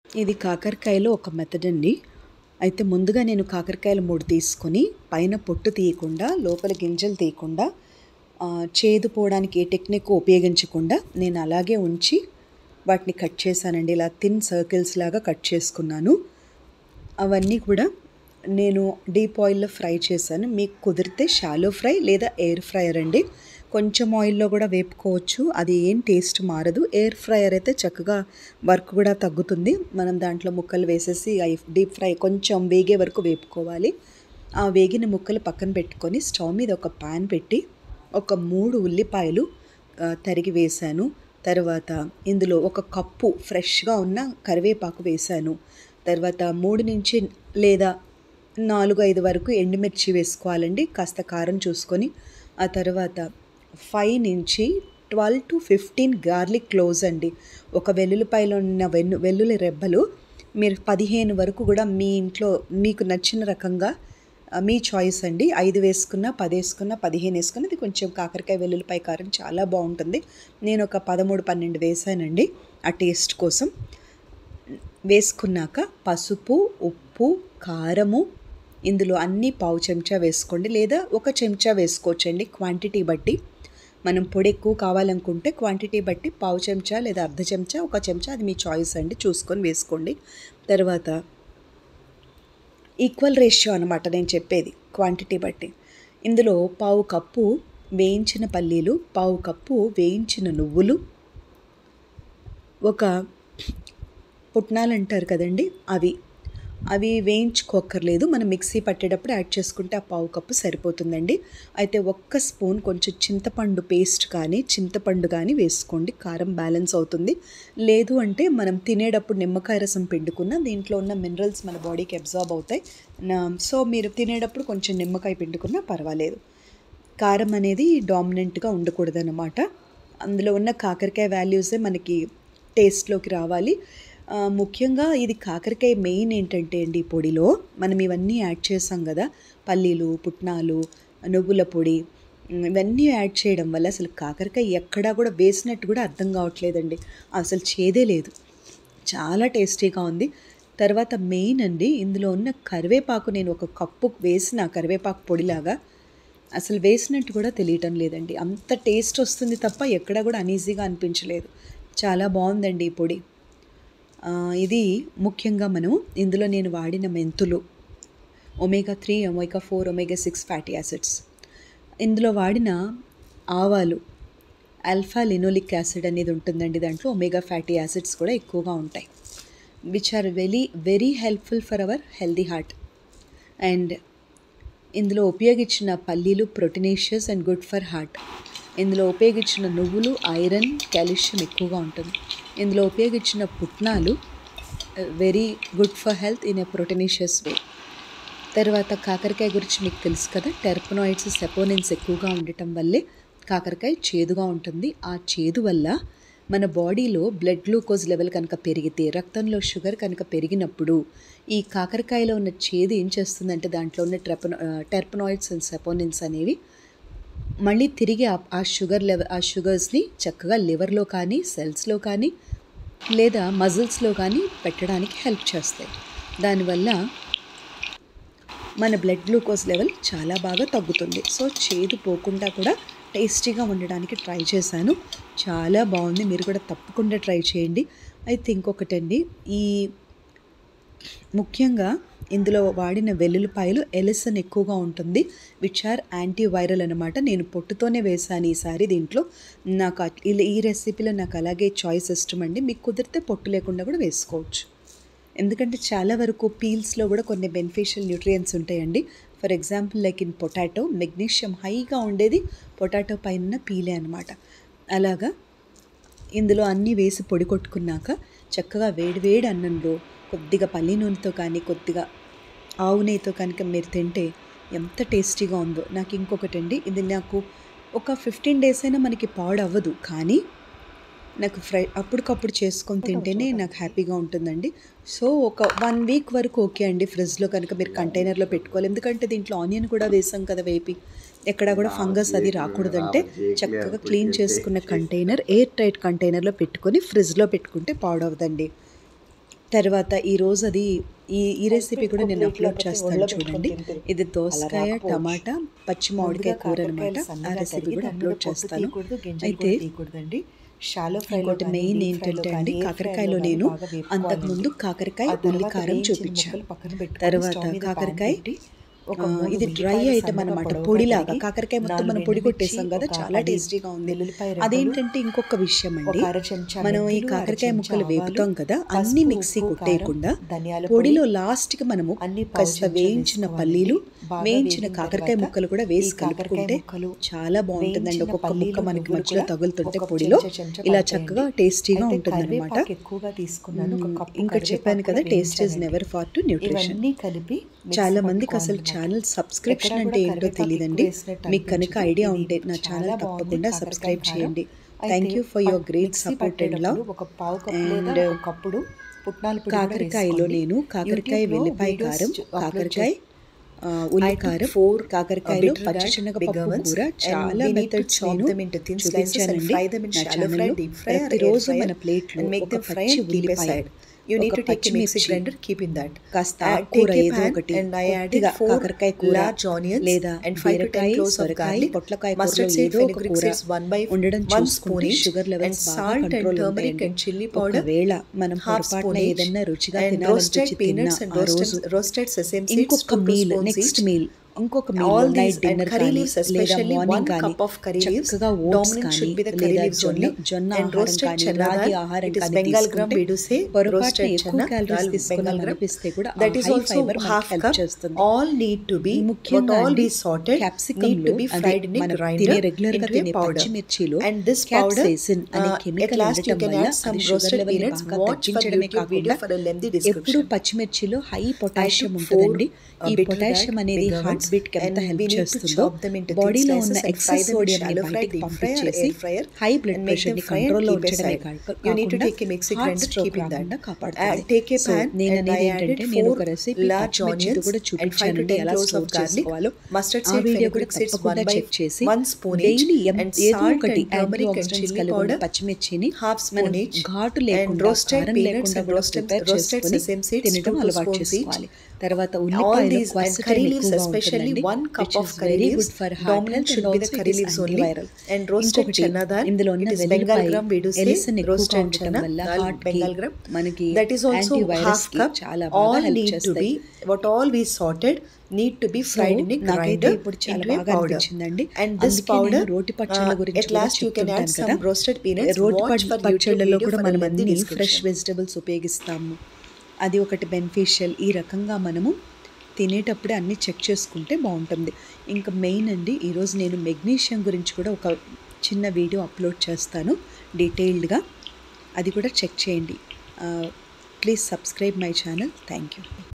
ఇది కాకరకాయలో ఒక మెథడ్ అండి అయితే ముందుగా నేను కాకరకాయలు మూడు తీసుకొని పైన పొట్టు తీయకుండా లోపల గింజలు తీయకుండా ఆ, చేదు పోవడానికి ఏ టెక్నిక్ ఉపయోగించకుండా నేను అలాగే ఉంచి వాటిని కట్ చేశానండి ఇలా థిన్ సర్కిల్స్ లాగా కట్ చేసుకున్నాను అవన్నీ కూడా నేను డీప్ ఆయిల్లో ఫ్రై చేశాను మీకు కుదిరితే షాలో ఫ్రై లేదా ఎయిర్ ఫ్రైయర్ అండి కొంచెం ఆయిల్లో కూడా వేపుకోవచ్చు అది ఏం టేస్ట్ మారదు ఎయిర్ ఫ్రైయర్ అయితే చక్కగా వర్క్ కూడా తగ్గుతుంది మనం దాంట్లో ముక్కలు వేసేసి అవి డీప్ ఫ్రై కొంచెం వేగే వరకు వేపుకోవాలి ఆ వేగిన ముక్కలు పక్కన పెట్టుకొని స్టవ్ మీద ఒక పాన్ పెట్టి ఒక మూడు ఉల్లిపాయలు ఆ, తరిగి వేశాను తర్వాత ఇందులో ఒక కప్పు ఫ్రెష్గా ఉన్న కరివేపాకు వేశాను తర్వాత మూడు నుంచి లేదా నాలుగు ఐదు వరకు ఎండుమిర్చి వేసుకోవాలండి కాస్త కారం చూసుకొని ఆ తర్వాత ఫైవ్ నుంచి twelve to fifteen garlic cloves అండి ఒక వెల్లుల్లిపాయలో ఉన్న వెన్ను వెల్లుల్లి రెబ్బలు మీరు పదిహేను వరకు కూడా మీ ఇంట్లో మీకు నచ్చిన రకంగా ఆ, మీ చాయిస్ అండి ఐదు వేసుకున్న పది వేసుకున్న పదిహేను వేసుకున్న ఇది కొంచెం కాకరకాయ వెల్లుల్లిపాయ కారం చాలా బాగుంటుంది నేను ఒక పదమూడు పన్నెండు వేసానండి ఆ టేస్ట్ కోసం వేసుకున్నాక పసుపు ఉప్పు కారము ఇందులో అన్ని పావు చెంచా వేసుకోండి లేదా ఒక చెంచా వేసుకోవచ్చండి క్వాంటిటీ బట్టి మనం పొడి ఎక్కువ కావాలనుకుంటే క్వాంటిటీ బట్టి పావు చెంచా లేదా అర్ధ చెంచా ఒక చెంచా అది మీ చాయిస్ అండి చూసుకొని వేసుకోండి తర్వాత ఈక్వల్ రేషియో అనమాట నేను చెప్పేది క్వాంటిటీ బట్టి ఇందులో పావు కప్పు వేయించిన పల్లీలు పావు కప్పు వేయించిన నువ్వులు ఒక పుట్నాలు అంటారు కదండి అవి అవి వేయించుకోక్కర్లేదు మనం మిక్సీ పట్టేటప్పుడు యాడ్ చేసుకుంటే ఆ పావు కప్పు సరిపోతుందండి అయితే ఒక్క స్పూన్ కొంచెం చింతపండు పేస్ట్ కానీ చింతపండు కానీ వేసుకోండి కారం బ్యాలెన్స్ అవుతుంది లేదు అంటే మనం తినేటప్పుడు నిమ్మకాయ రసం పిండుకున్న దీంట్లో ఉన్న మినరల్స్ మన బాడీకి అబ్జార్బ్ అవుతాయి నా- సో మీరు తినేటప్పుడు కొంచెం నిమ్మకాయ పిండుకున్నా పర్వాలేదు కారం అనేది డామినెంట్గా ఉండకూడదన్నమాట అందులో ఉన్న కాకరకాయ వాల్యూసే మనకి టేస్ట్లోకి రావాలి ఆ, ముఖ్యంగా ఇది కాకరకాయ మెయిన్ ఏంటంటే అండి ఈ పొడిలో మనం ఇవన్నీ యాడ్ చేసాం కదా పల్లీలు పుట్నాలు నువ్వుల పొడి ఉమ్, ఇవన్నీ యాడ్ చేయడం వల్ల అసలు కాకరకాయ ఎక్కడా కూడా వేసినట్టు కూడా అర్థం కావట్లేదండి అసలు చేదే లేదు చాలా టేస్టీగా ఉంది తర్వాత మెయిన్ అండి ఇందులో ఉన్న కరివేపాకు నేను ఒక కప్పు వేసిన కరివేపాకు పొడిలాగా అసలు వేసినట్టు కూడా తెలియటం లేదండి అంత టేస్ట్ వస్తుంది తప్ప ఎక్కడ కూడా అనీజీగా అనిపించలేదు చాలా బాగుందండి ఈ పొడి ఆ, ఇది ముఖ్యంగా మనం ఇందులో నేను వాడిన మెంతులు omega three omega four omega six fatty acids ఇందులో వాడిన ఆవాలు ఆల్ఫా లినోలిక్ యాసిడ్ అనేది ఉంటుందండి దాంట్లో ఒమేగా ఫ్యాటీ యాసిడ్స్ కూడా ఎక్కువగా ఉంటాయి which are very very helpful for our healthy heart and ఇందులో ఉపయోగించిన పల్లీలు proteinaceous and good for heart ఇందులో ఉపయోగించిన నువ్వులు ఐరన్ కాల్షియం ఎక్కువగా ఉంటుంది ఇందులో ఉపయోగించిన పుట్నాలు very good for health in a proteinaceous way తర్వాత కాకరకాయ గురించి మీకు తెలుసు కదా టెర్పనాయిడ్స్ సెపోనిన్స్ ఎక్కువగా ఉండటం వల్లే కాకరకాయ చేదుగా ఉంటుంది ఆ చేదు వల్ల మన బాడీలో బ్లడ్ గ్లూకోజ్ లెవెల్ కనుక పెరిగితే రక్తంలో షుగర్ కనుక పెరిగినప్పుడు ఈ కాకరకాయలో ఉన్న చేదు ఏం చేస్తుందంటే దాంట్లో ఉన్న ట్రెపన టెర్పనాయిడ్స్ అండ్ సెపోనిన్స్ అనేవి మళ్ళీ తిరిగి ఆ- ఆ షుగర్ లెవెల్ ఆ షుగర్స్ని చక్కగా లివర్లో కానీ సెల్స్లో కానీ లేదా మజిల్స్లో కానీ పెట్టడానికి హెల్ప్ చేస్తాయి దానివల్ల మన బ్లడ్ గ్లూకోజ్ లెవెల్ చాలా బాగా తగ్గుతుంది సో చేదు పోకుండా కూడా టేస్టీగా ఉండడానికి ట్రై చేశాను చాలా బాగుంది మీరు కూడా తప్పకుండా ట్రై చేయండి అయితే ఇంకొకటండి ఈ ముఖ్యంగా ఇందులో వాడిన వెల్లుల్లిపాయలు ఎలిసన్ ఎక్కువగా ఉంటుంది విచ్ ఆర్ యాంటీ వైరల్ అనమాట నేను పొట్టుతోనే వేశాను ఈసారి దీంట్లో నాకు అట్- ఇలా- ఈ రెసిపీలో నాకు అలాగే చాయిస్ ఇష్టం అండి మీకు కుదిరితే పొట్టు లేకుండా కూడా వేసుకోవచ్చు ఎందుకంటే చాలా వరకు పీల్స్లో కూడా కొన్ని బెనిఫిషియల్ న్యూట్రియంట్స్ ఉంటాయండి for example like in potato magnesium హైగా ఉండేది పొటాటో పైన పీలే అనమాట అలాగా ఇందులో అన్నీ వేసి పొడి కొట్టుకున్నాక చక్కగా వేడివేడి అన్నంలో కొద్దిగా పల్లి నూనెతో కానీ కొద్దిగా ఆవు నెయ్యితో కనుక మీరు తింటే ఎంత టేస్టీగా ఉందో నాకు ఇంకొకటి అండి ఇది నాకు ఒక ఫిఫ్టీన్ డేస్ అయినా మనకి పాడవ్వదు కానీ నాకు ఫ్రై అప్పటికప్పుడు చేసుకొని తింటేనే నాకు హ్యాపీగా ఉంటుందండి సో ఒక వన్ వీక్ వరకు ఓకే అండి ఫ్రిడ్జ్లో కనుక మీరు కంటైనర్లో పెట్టుకోవాలి ఎందుకంటే దీంట్లో ఆనియన్ కూడా వేసాం కదా వేపి ఎక్కడ కూడా ఫంగస్ అది రాకూడదంటే చక్కగా క్లీన్ చేసుకున్న కంటైనర్ ఎయిర్ టైట్ కంటైనర్లో పెట్టుకొని ఫ్రిడ్జ్లో పెట్టుకుంటే పాడవదండి తర్వాత ఈరోజు అది ఈ ఈ రెసిపీ కూడా నేను అప్లోడ్ చేస్తాను చూడండి ఇది దోసకాయ టమాటా పచ్చి మామిడికాయ కూర అనమాట ఆ రెసిపీ కూడా అప్లోడ్ చేస్తాను అయితే ఇంకోటి మెయిన్ ఏంటంటే అండి కాకరకాయలో నేను అంతకుముందు కాకరకాయ ఉల్లి కారం చూపించాను తర్వాత కాకరకాయ ఆ, ఇది డ్రై ఐటమ్ అనమాట పొడిలాగా కాకరకాయ మొత్తం మనం పొడి కొట్టేసాం కదా చాలా టేస్టీగా ఉంది అదేంటంటే ఇంకొక విషయం అండి మనం ఈ కాకరకాయ ముక్కలు వేపుతాం కదా అన్ని మిక్సీ కొట్టేయకుండా పొడిలో లాస్ట్ కి మనము కాస్త వేయించిన పల్లీలు వేయించిన కాకరకాయ ముక్కలు కూడా వేసి కలుపుకుంటే చాలా బాగుంటుందండి ఒక్కొక్క ముక్క మనకి మధ్యలో తగులుతుంటే పొడిలో ఇలా చక్కగా టేస్టీగా ఉంటుంది అనమాట ఎక్కువగా తీసుకున్నాను ఒక కప్పు ఇంకా చెప్పాను కదా taste is never far to nutrition ఇవన్నీ కలిపి చాలా మందికి అసలు ఛానల్ సబ్స్క్రిప్షన్ అంటే ఏంటో తెలియదండి మీకు కనుక ఐడియా ఉంటే నా ఛానల్ తప్పకుండా సబ్స్క్రైబ్ చేయండి thank you for your great support and love ఒక పావు కప్పు And, లేదా ఒక కప్పుడు పుట్నాల పొడి కూడా కాకరకాయలో వేసుకోండి. నేను కాకరకాయ యూట్యూబ్లో వెల్లిపాయ వీడియోస్ కారం చూ- అప్లోడ్ కాకరకాయ చేసి- ఆ, ఉల్లి I took కారం four, కాకరకాయలో uh, bitter gourd, పచ్చిశనగపప్పు big onions, కూర and చాలా we need to methods chop నేను them into thin slices and చూపించానండి fry them in నా shallow fry, ఛానల్లో deep fry or air ప్రతిరోజు fryer మన ప్లేట్లో and make ఒక them fry పచ్చి and keep ఉల్లిపాయ aside. You need ఒక to take a mixie పచ్చిమిర్చి, grinder, keep in that. కాస్త Uh, ఆకుకూర take a ఏదో pan ఒకటి and I added కొద్దిగా four కాకరకాయ కూర large onions లేదా and five to ten బీరకాయ cloves of సొరకాయ garlic, పొట్లకాయ mustard కూరలో seed, ఏదో ఒక fenugreek కూర seeds, one by ఉండడం one చూసుకుంటే spoon each, sugar and levels బాగా salt and కంట్రోల్ turmeric ఉంటాయండి and chili powder, ఒకవేళ మనం half spoon పొరపాటున each, ఏదన్నా రుచిగా and roasted తినాలనిపించి తిన్న peanuts and ఆ రోజు roasted, roasted sesame seeds, ఇంకొక two meal spoons next each. Meal ఇంకొక All meal these night and dinner curry కానీ leaves, లేదా especially one మార్నింగ్ కానీ cup of curry leaves. చక్కగా ఓట్స్ Dominant కానీ should be the curry లేదా leaves జొన్న only. జొన్న And ఆహారం roasted కానీ chana రాగి dal, ఆహారం it is కానీ Bengal gram, తీసుకుంటే we do say, పొరపాటున roasted ఎక్కువ chana క్యాలరీస్ dal, తీసుకున్నాం Bengal gram. అనిపిస్తే కూడా That is high also fibre half మనకి హెల్ప్ cup. చేస్తుంది All need to be, what ముఖ్యంగా all అండి be sorted, capsicum need to be fried in a మనం grinder తినే రెగ్యులర్ గా into a తినే powder. పచ్చిమిర్చిలో And this powder, క్యాప్సైసిన్ అనే uh, at chemical last you ఉండటం can వల్ల add some అది షుగర్ roasted లెవెల్ peanuts. బాగా Watch for తగ్గించడమే YouTube video కాకుండా for a lengthy ఎప్పుడు description. పచ్చిమిర్చిలో హై పొటాషియం I took ఉంటుందండి four, uh, ఈ bitter పొటాషియం gourd, అనేది big హార్ట్ onions, బీట్ కి ఎంత and help we need to చేస్తుందో chop them into thin బాడీలో slices ఉన్న and fry excess them in sodium shallow fry, బయటికి deep fry or పంపించేసి air fryer high blood and make pressure them ని fry and కంట్రోల్లో keep ఉంచడమే aside. కాక- You need to కాకుండా take a mixing heart grinder, stroke keep in that. రాకుండా Uh, కాపాడుతుంది take a so pan నేను and అనేది I added ఏంటంటే నేను four ఒక రెసిపీ large పచ్చిమిర్చితో onions కూడా and five to చూపించానండి ten ఎలా cloves స్టోర్ of garlic, చేసుకోవాలో mustard ఆ seed, వీడియో కూడా fenugreek seeds, తప్పకుండా one by చెక్ చేసి one spoon each, daily and ఏదో salt ఒకటి and turmeric and anti chili కలిగి ఉన్న powder, పచ్చిమిర్చిని half మనం spoon each, ఘాటు and లేకుండా roasted కారం peanuts లేకుండా and కూడా roasted- ప్రిపేర్ roasted చేసుకొని sesame seeds, తినడం two అలవాటు spoons each. చేసుకోవాలి తర్వాత all ఉల్లిపాయలు these and క్వసటైన్ curry leaves ఎక్కువగా especially ఉంటుందండి one cup which of is curry very leaves good for heart dominant health should and be the also curry it is leaves only antiviral. and roasted ఇంకొకటి chana dal ఇందులో ఉన్న it is bengal వెల్లుల్లిపాయ gram we do say ఎలిసన్ ఎక్కువగా roasted ఉండటం chana వల్ల dal heart కి bengal gram మనకి that is also antivirus half కి cup చాలా బాగా all హెల్ప్ need to చేస్తాయి be what all we sorted need to be so fried in a నాకైతే grinder ఇప్పుడు చాలా into a బాగా powder అనిపించిందండి and this అందుకే powder నేను రోటి పచ్చళ్ళ uh, గురించి at కూడా last you can add చెప్తుంటాను కదా some roasted peanuts రోటి watch పచ్చ- for YouTube పచ్చళ్ళలో video కూడా for a మనం lengthy అన్ని ఫ్రెష్ description వెజిటబుల్స్ ఉపయోగిస్తాము అది ఒకటి బెనిఫిషియల్ ఈ రకంగా మనము తినేటప్పుడే అన్నీ చెక్ చేసుకుంటే బాగుంటుంది ఇంకా మెయిన్ అండి ఈరోజు నేను మెగ్నీషియం గురించి కూడా ఒక చిన్న వీడియో అప్లోడ్ చేస్తాను డీటెయిల్డ్గా అది కూడా చెక్ చేయండి please subscribe my channel thank you